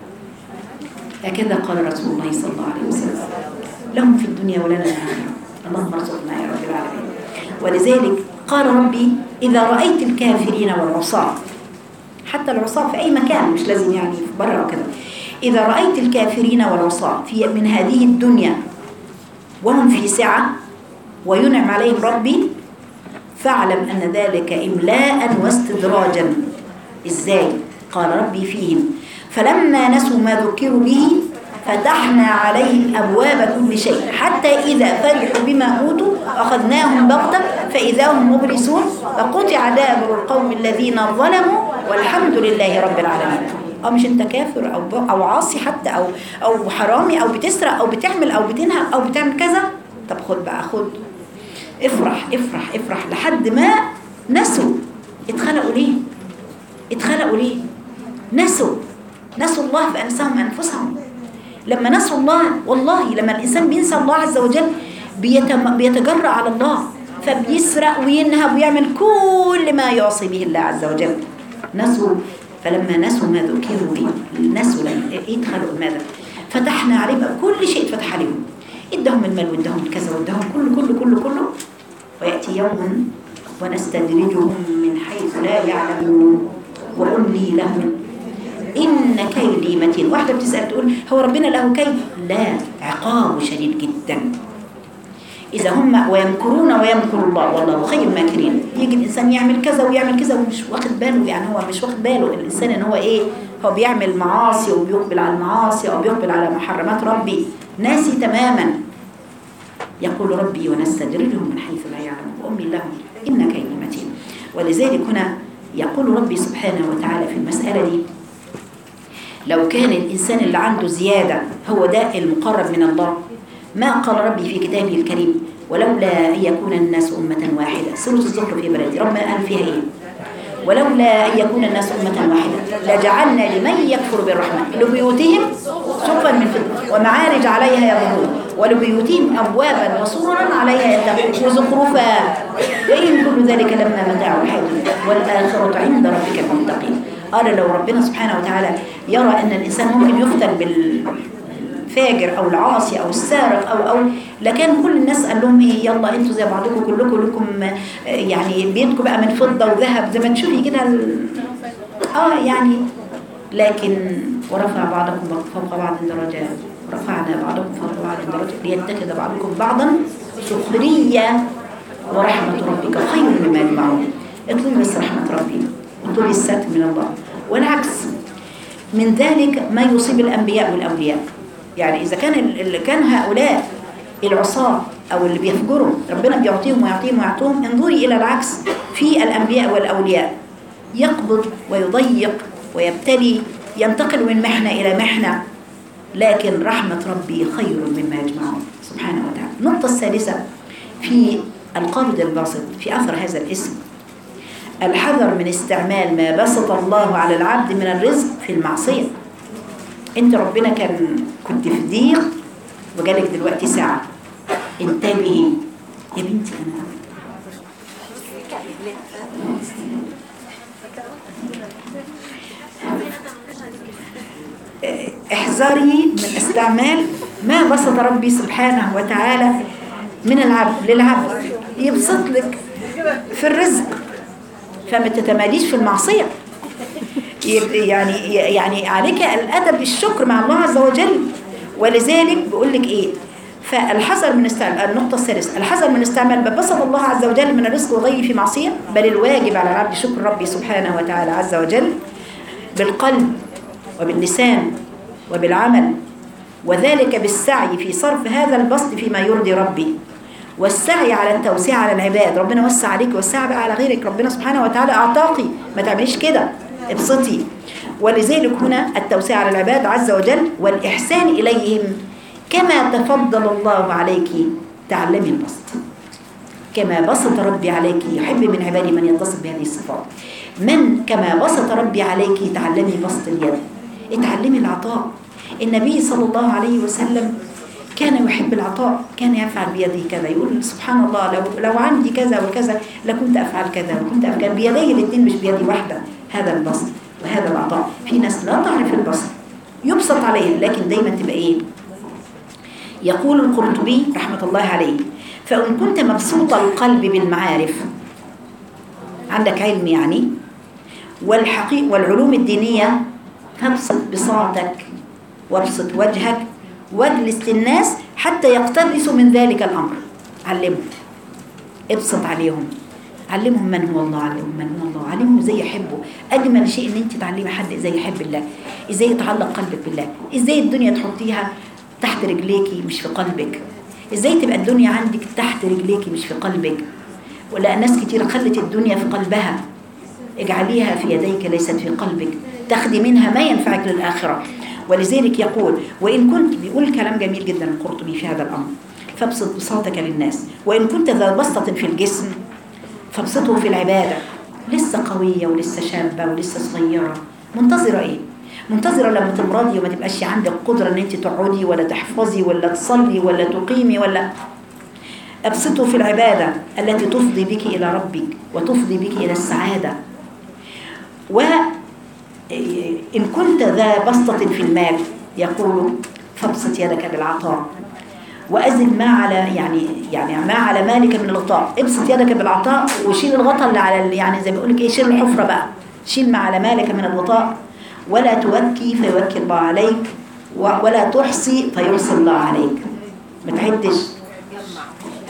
Speaker 1: هكذا قال رسول الله صلى الله عليه وسلم لهم في الدنيا ولنا الآخرة اللهم ارزقنا يا رب العالمين ولذلك قال ربي إذا رأيت الكافرين والعصاة حتى العصاة في أي مكان مش لازم يعني في بره وكده إذا رأيت الكافرين والعصاة في من هذه الدنيا وهم في سعة وينعم عليهم ربي فاعلم أن ذلك إملاء واستدراجا إزاي قال ربي فيهم فلما نسوا ما ذكروا به فتحنا عليهم أبواب كل شيء حتى إذا فرحوا بما أوتوا أخذناهم بغتة فإذا هم مبلسون فقطع دابر القوم الذين ظلموا والحمد لله رب العالمين أو مش أنت كافر أو أو عاصي حتى أو أو حرامي أو بتسرق أو بتعمل أو بتنهب أو بتعمل كذا طب خد بقى خد افرح افرح افرح لحد ما نسوا اتخلقوا ليه اتخلقوا ليه نسوا نسوا الله فأنساهم أنفسهم لما نسوا الله والله لما الإنسان بينسى الله عز وجل بيتم بيتجرأ على الله فبيسرق وينهب ويعمل كل ما يعصي به الله عز وجل نسوا فلما نسوا ما ذكروا به نسوا لما يدخلوا ماذا فتحنا عليهم بقى كل شيء اتفتح عليهم ادهم المال وادهم كذا وادهم كله كله كله كله ويأتي يوم ونستدرجهم من حيث لا يعلمون وأملي لهم إن كيدي متين واحدة بتسأل تقول هو ربنا له كيد لا عقابه شديد جدا إذا هم ويمكرون ويمكر الله والله خير الماكرين يجي الإنسان يعمل كذا ويعمل كذا ومش واخد باله يعني هو مش واخد باله الإنسان إن هو إيه هو بيعمل معاصي وبيقبل على المعاصي أو بيقبل على محرمات ربي ناسي تماما يقول ربي ونستدرجهم من حيث لا يعلمون وأمي لهم إن كيدي متين ولذلك هنا يقول ربي سبحانه وتعالى في المسألة دي لو كان الإنسان اللي عنده زيادة هو ده المقرب من الله ما قال ربي في كتابه الكريم ولولا أن يكون الناس أمة واحدة سورة الزهر في بلدي ربنا قال فيها إيه ولولا أن يكون الناس أمة واحدة لجعلنا لمن يكفر بالرحمن لبيوتهم سقفا من فضة ومعارج عليها يظهرون ولبيوتهم أبوابا وسررا عليها يتقون وزخرفا وإن كل ذلك لما متاع الحياة الدنيا والآخرة عند ربك المتقين قال لو ربنا سبحانه وتعالى يرى أن الإنسان ممكن يفتن بالفاجر أو العاصي أو السارق أو أو لكان كل الناس قال لهم إيه يلا أنتوا زي بعضكم كلكم لكم آه، يعني بيتكم بقى من فضة وذهب زي ما تشوفي كده ال- اه يعني لكن ورفع بعضكم فوق بعض درجات ورفعنا بعضكم فوق بعض درجات ليتخذ بعضكم بعضا سخرية ورحمة ربك خير مما يجمعون اطلبي بس رحمة ربي اطلبي الستر من الله والعكس من ذلك ما يصيب الأنبياء والأولياء يعني إذا كان ال- ال- كان هؤلاء العصاة أو اللي بيفجروا ربنا بيعطيهم ويعطيهم ويعطيهم انظري إلى العكس في الأنبياء والأولياء يقبض ويضيق ويبتلي ينتقل من محنة إلى محنة لكن رحمة ربي خير مما يجمعون سبحانه وتعالى النقطة الثالثة في القابض الباسط في أثر هذا الاسم الحذر من استعمال ما بسط الله على العبد من الرزق في المعصية انت ربنا كان كنت في ضيق وجالك دلوقتي ساعة انتبهي يا بنتي انا احذري من استعمال ما بسط ربي سبحانه وتعالى من العبد للعبد يبسط لك في الرزق فما تتماليش في المعصية يب- يعني يعني عليك الأدب بالشكر مع الله عز وجل ولذلك بقول لك إيه فالحذر من استعمال النقطة الثالثة الحذر من استعمال ما بسط الله عز وجل من الرزق وغيره في معصية بل الواجب على العبد شكر ربي سبحانه وتعالى عز وجل بالقلب وباللسان وبالعمل وذلك بالسعي في صرف هذا البسط فيما يرضي ربي والسعي على التوسيع على العباد ربنا وسع عليك وسع بقى على غيرك ربنا سبحانه وتعالى أعطاكي ما تعمليش كده ابسطي ولذلك هنا التوسيع على العباد عز وجل والإحسان إليهم كما تفضل الله عليك تعلمي البسط كما بسط ربي عليك يحب من عبادي من يتصف بهذه الصفات من كما بسط ربي عليك تعلمي بسط اليد اتعلمي العطاء النبي صلى الله عليه وسلم كان يحب العطاء كان يفعل بيده كذا يقول سبحان الله لو لو عندي كذا وكذا لكنت افعل كذا وكنت افعل بيدي الاثنين مش بيدي واحده هذا البسط وهذا العطاء في ناس لا تعرف البسط يبسط عليها لكن دايما تبقى ايه يقول القرطبي رحمه الله عليه فان كنت مبسوط القلب بالمعارف عندك علم يعني والحقيق والعلوم الدينيه فابسط بساطك وابسط وجهك واجلس للناس حتى يقتبسوا من ذلك الأمر علمهم ابسط عليهم علمهم من هو الله علمهم من هو الله علمهم ازاي يحبوا اجمل شيء ان انت تعلمي حد ازاي يحب الله ازاي يتعلق قلبك بالله ازاي الدنيا تحطيها تحت رجليكي مش في قلبك ازاي تبقى الدنيا عندك تحت رجليكي مش في قلبك ولا ناس كتير خلت الدنيا في قلبها اجعليها في يديك ليست في قلبك تاخدي منها ما ينفعك للآخرة ولذلك يقول وإن كنت بيقول كلام جميل جدا القرطبي في هذا الأمر فابسط بساطك للناس وإن كنت ذا بسطة في الجسم فابسطه في العبادة لسه قوية ولسه شابة ولسه صغيرة منتظرة إيه؟ منتظرة لما تمرضي وما تبقاش عندك قدرة إن أنت تقعدي ولا تحفظي ولا تصلي ولا تقيمي ولا أبسطه في العبادة التي تفضي بك إلى ربك وتفضي بك إلى السعادة وإن كنت ذا بسطة في المال يقول فابسط يدك بالعطاء وأزل ما على يعني يعني ما على مالك من الغطاء ابسط يدك بالعطاء وشيل الغطاء اللي على ال- يعني زي ما بيقول لك ايه شيل الحفرة بقى شيل ما على مالك من الغطاء ولا توكي فيوكي الله عليك و- ولا تحصي فيحصي الله عليك ما تعدش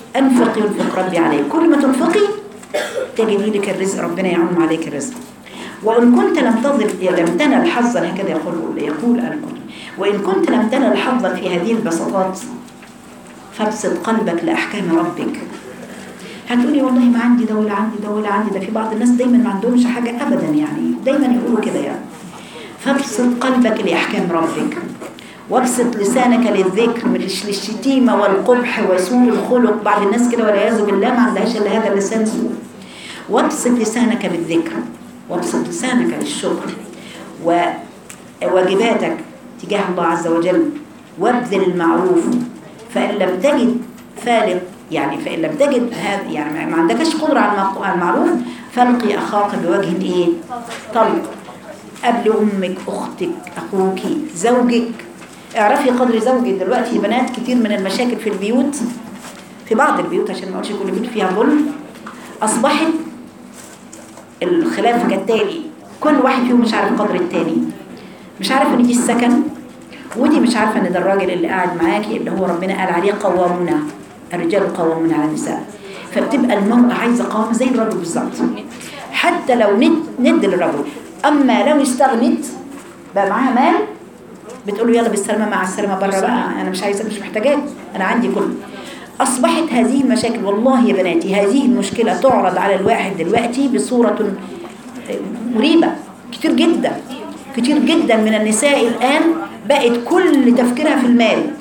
Speaker 1: أنفق ينفق ربي عليك كل ما تنفقي تجدي لك الرزق ربنا يعم عليك الرزق وإن كنت لم تظل لم تنل حظا هكذا يقول يقول القرآن وإن كنت لم تنل حظا في هذه البساطات فابسط قلبك لأحكام ربك هتقولي والله ما عندي ده ولا عندي ده ولا عندي ده في بعض الناس دايما ما عندهمش حاجة أبدا يعني دايما يقولوا كده يعني فابسط قلبك لأحكام ربك وابسط لسانك للذكر مش للشتيمة والقبح وسوء الخلق بعض الناس كده والعياذ بالله ما عندهاش إلا هذا اللسان سوء وابسط لسانك بالذكر وابسط لسانك للشكر وواجباتك تجاه الله عز وجل وابذل المعروف فإن لم تجد فالق يعني فإن لم تجد هذا يعني ما عندكش قدرة على المعروف فالقي أخاك بوجه إيه؟ طلق قبل أمك أختك أخوك زوجك اعرفي قدر زوجك دلوقتي يا بنات كتير من المشاكل في البيوت في بعض البيوت عشان ما اقولش كل بيوت فيها ظلم أصبحت الخلاف كالتالي كل واحد فيهم مش عارف قدر التاني مش عارف ان دي السكن ودي مش عارفه ان ده الراجل اللي قاعد معاكي اللي هو ربنا قال عليه قوامنا الرجال قوامون على النساء فبتبقى المرأة عايزة قوام زي الرجل بالظبط حتى لو ند ند للرجل أما لو استغنت بقى معاها مال بتقول له يلا بالسلامة مع السلامة بره بقى أنا مش عايزة مش محتاجاك أنا عندي كل أصبحت هذه المشاكل والله يا بناتي هذه المشكلة تعرض على الواحد دلوقتي بصورة مريبة كتير جدا كتير جدا من النساء الآن بقت كل تفكيرها في المال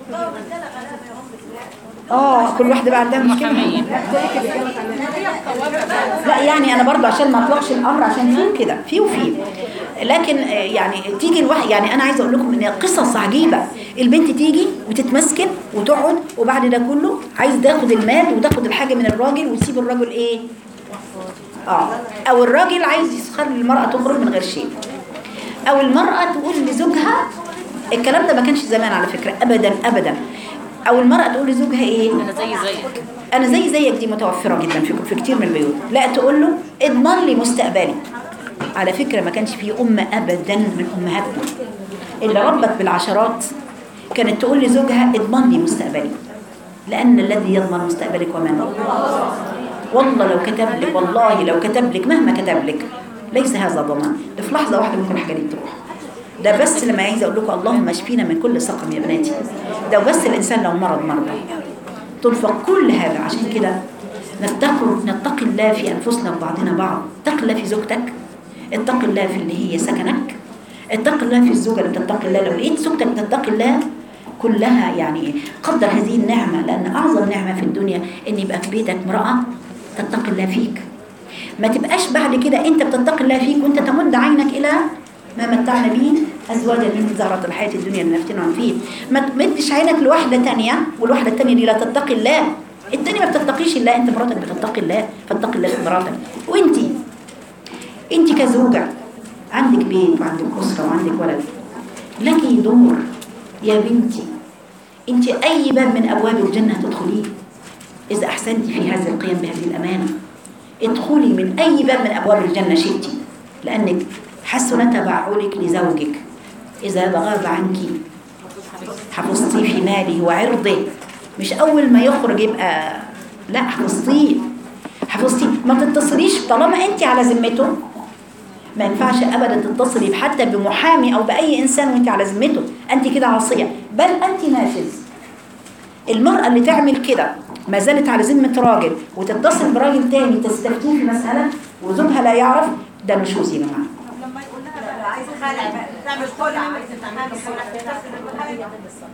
Speaker 1: اه كل واحده بقى عندها مشكله لا يعني انا برضه عشان ما اطلقش الامر عشان في كده في وفي لكن يعني تيجي الواحد يعني انا عايزه اقول لكم ان قصص عجيبه البنت تيجي وتتمسكن وتقعد وبعد ده كله عايز تاخد المال وتاخد الحاجه من الراجل وتسيب الراجل ايه اه او الراجل عايز يسخر المراه تخرج من غير شيء او المراه تقول لزوجها الكلام ده ما كانش زمان على فكره ابدا ابدا او المرأة تقول لزوجها ايه
Speaker 2: انا زي زيك
Speaker 1: انا زي زيك دي متوفرة جدا في في كتير من البيوت لا تقول له اضمن لي مستقبلي على فكرة ما كانش في أم أبدا من أمهاتنا اللي ربت بالعشرات كانت تقول لزوجها اضمن لي مستقبلي لأن الذي يضمن مستقبلك ومن والله لو كتب لك والله لو كتب لك مهما كتب لك ليس هذا ضمان ده في لحظة واحدة ممكن الحاجة دي تروح ده بس لما عايزه اقول لكم اللهم اشفينا من كل سقم يا بناتي ده بس الانسان لو مرض مرضى تنفق كل هذا عشان كده نتقي نتقي الله في انفسنا وبعضنا بعض اتق الله في زوجتك اتق الله في اللي هي سكنك اتق الله في الزوجه اللي بتتقي الله لو لقيت زوجتك بتتقي الله كلها يعني قدر هذه النعمه لان اعظم نعمه في الدنيا ان يبقى في بيتك امراه تتقي الله فيك ما تبقاش بعد كده انت بتتقي الله فيك وانت تمد عينك الى ما متعنا به أزواجا من زهرة الحياة الدنيا لنفتنهم فيه ما تمدش عينك لواحدة تانية والواحدة التانية دي لا تتقي الله التانية ما بتتقيش الله انت مراتك بتتقي الله فاتقي الله في مراتك وانت انت كزوجة عندك بيت وعندك أسرة وعندك ولد لك دور يا بنتي انت أي باب من أبواب الجنة تدخليه إذا أحسنت في هذا القيام بهذه الأمانة ادخلي من أي باب من أبواب الجنة شئتي لأنك حسن تبعلك لزوجك إذا غاب عنك حفظتيه في ماله وعرضه مش أول ما يخرج يبقى لا حفظتيه حفظتيه ما تتصليش طالما أنت على ذمته ما ينفعش أبدا تتصلي حتى بمحامي أو بأي إنسان وأنت على ذمته أنت كده عاصية بل أنت نافذ المرأة اللي تعمل كده ما زالت على ذمة راجل وتتصل براجل تاني تستفتيه في مسألة وزوجها لا يعرف ده نشوز يا جماعه
Speaker 2: لما يقول لها بقى عايزه خلع تعمل خلع عايزه تعمل خلع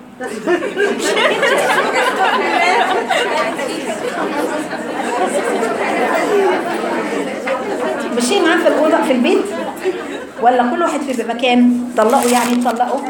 Speaker 1: مشي معاه في الأوضة في البيت ولا كل واحد في مكان طلقوا يعني طلقوا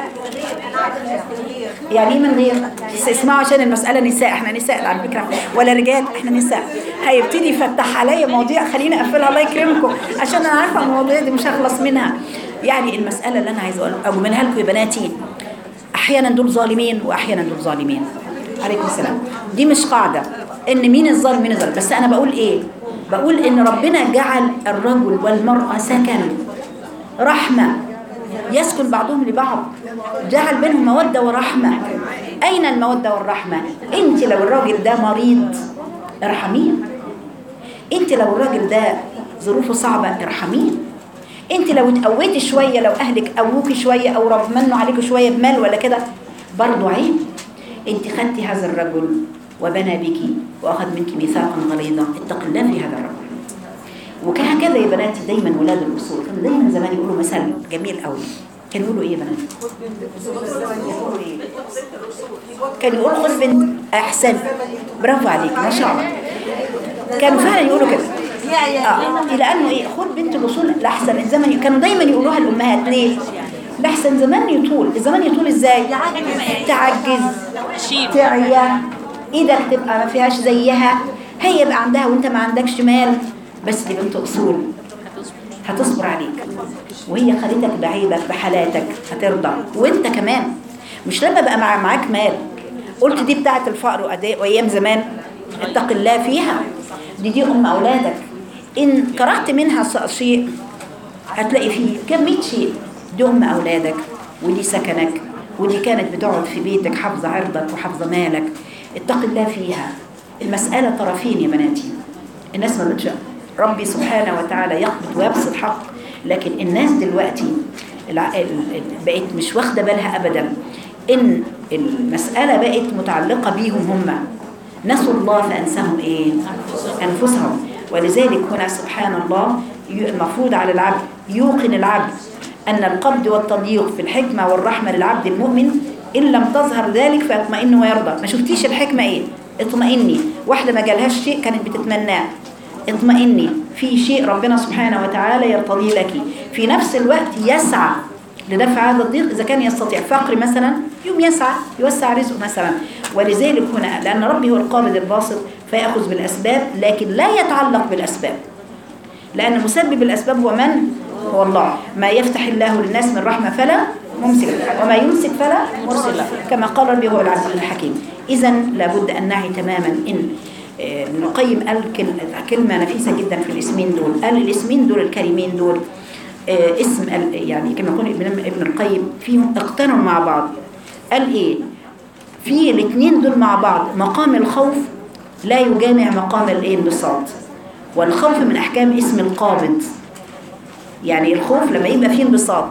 Speaker 1: يعني ايه من غير اسمعوا عشان المسألة نساء احنا نساء على فكرة ولا رجال احنا نساء هيبتدي يفتح عليا مواضيع خليني اقفلها الله يكرمكم عشان انا عارفة المواضيع دي مش هخلص منها يعني المسألة اللي انا عايزة اقولها لكم يا بناتي احيانا دول ظالمين واحيانا دول ظالمين عليكم السلام دي مش قاعدة ان مين الظالم مين الظالم بس انا بقول ايه بقول ان ربنا جعل الرجل والمرأة سكن رحمة يسكن بعضهم لبعض جعل بينهم مودة ورحمة أين المودة والرحمة أنت لو الراجل ده مريض ارحميه انت لو الراجل ده ظروفه صعبة ارحميه انت لو اتقويتي شوية لو اهلك قووكي شوية او رب منوا عليكي شوية بمال ولا كده برضو عيب انت خدتي هذا الرجل وبنى بك واخذ منك ميثاقا غليظا اتق الله في هذا الرجل وكهكذا يا بناتي دايما ولاد الاصول كانوا دايما زمان يقولوا مثل جميل قوي كانوا يقولوا ايه يا بنات يقولوا إيه؟ كانوا يقولوا خذ بنت احسن برافو عليك ما شاء الله كانوا فعلا يقولوا كده اه لانه ايه خد بنت الاصول لاحسن الزمن كانوا دايما يقولوها الامهات ليه لاحسن زمان يطول الزمان يطول ازاي تعجز تعيا ايدك تبقى ما فيهاش زيها هي يبقى عندها وانت ما عندكش مال بس دي بنت اصول هتصبر عليك وهي خليتك بعيبك بحالاتك هترضى وانت كمان مش لما بقى مع معاك مال قلت دي بتاعت الفقر وأداء وايام زمان اتق الله فيها دي دي ام اولادك ان كرهت منها ص- شيء هتلاقي فيه كمية شيء دي ام اولادك ودي سكنك ودي كانت بتقعد في بيتك حافظه عرضك وحافظه مالك اتق الله فيها المسألة طرفين يا بناتي الناس ما بتش ربي سبحانه وتعالى يقبض ويبسط حق لكن الناس دلوقتي الع- ال- ال- بقت مش واخده بالها ابدا ان المساله بقت متعلقه بيهم هم نسوا الله فانساهم ايه انفسهم ولذلك هنا سبحان الله ي- المفروض على العبد يوقن العبد ان القبض والتضييق في الحكمه والرحمه للعبد المؤمن ان لم تظهر ذلك فيطمئن ويرضى ما شفتيش الحكمه ايه اطمئني واحده ما جالهاش شيء كانت بتتمناه اطمئني في شيء ربنا سبحانه وتعالى يرتضي لك في نفس الوقت يسعى لدفع هذا الضيق إذا كان يستطيع فقر مثلا يوم يسعى يوسع رزقه مثلا ولذلك هنا لأن ربي هو القابض الباسط فيأخذ بالأسباب لكن لا يتعلق بالأسباب لأن مسبب الأسباب هو من؟ هو الله ما يفتح الله للناس من رحمة فلا ممسك له، وما يمسك فلا مرسل له كما قال ربي هو العزيز الحكيم إذا لابد أن نعي تماما إن آه، ابن القيم قال كل- كلمة نفيسة جدا في الاسمين دول قال الاسمين دول الكريمين دول آه، اسم ال- يعني كما يقول ابن ابن القيم فيهم اقترنوا مع بعض قال ايه في الاثنين دول مع بعض مقام الخوف لا يجامع مقام الايه الانبساط والخوف من احكام اسم القابض يعني الخوف لما يبقى فيه انبساط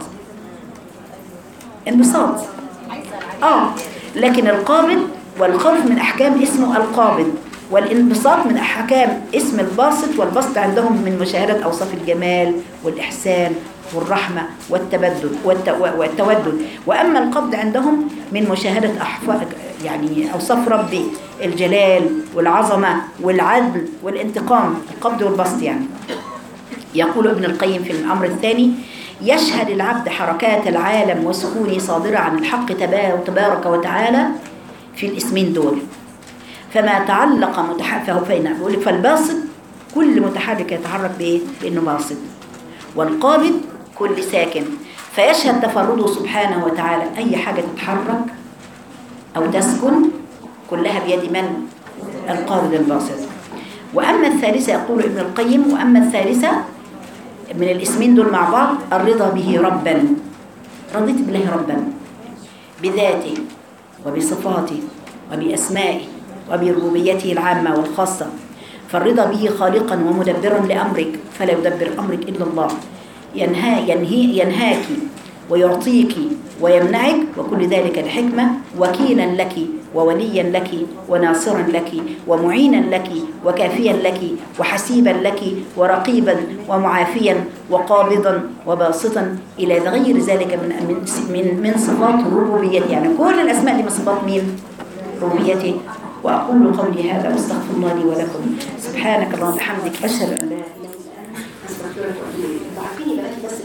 Speaker 1: انبساط اه لكن القابض والخوف من احكام اسمه القابض والانبساط من احكام اسم الباسط والبسط عندهم من مشاهده اوصاف الجمال والاحسان والرحمه والتبدد والت- والتودد واما القبض عندهم من مشاهده أحف- يعني اوصاف ربي الجلال والعظمه والعدل والانتقام القبض والبسط يعني يقول ابن القيم في الأمر الثاني يشهد العبد حركات العالم وسكونه صادرة عن الحق تبا- تبارك وتعالى في الاسمين دول فما تعلق متحفه فين بيقول لك فالباسط كل متحرك يتحرك بايه؟ بانه باسط والقابض كل ساكن فيشهد تفرده سبحانه وتعالى اي حاجه تتحرك او تسكن كلها بيد من؟ القابض الباسط واما الثالثه يقول ابن القيم واما الثالثه من الاسمين دول مع بعض الرضا به ربا رضيت بالله ربا بذاته وبصفاته وبأسمائه وبربوبيته العامة والخاصة فالرضا به خالقا ومدبرا لأمرك فلا يدبر أمرك إلا الله ينهى ينهي ينهاك ويعطيك ويمنعك وكل ذلك الحكمة وكيلا لك ووليا لك وناصرا لك ومعينا لك وكافيا لك وحسيبا لك ورقيبا ومعافيا وقابضا وباسطا إلى غير ذلك من من من, من صفات الربوبية يعني كل الأسماء دي من صفات مين؟ ربوبيته وأقول قولي هذا واستغفر الله لي ولكم سبحانك اللهم وبحمدك أشهد أن لا إله إلا أنت أستغفرك وأتوب إليك. تعقيني بقى بس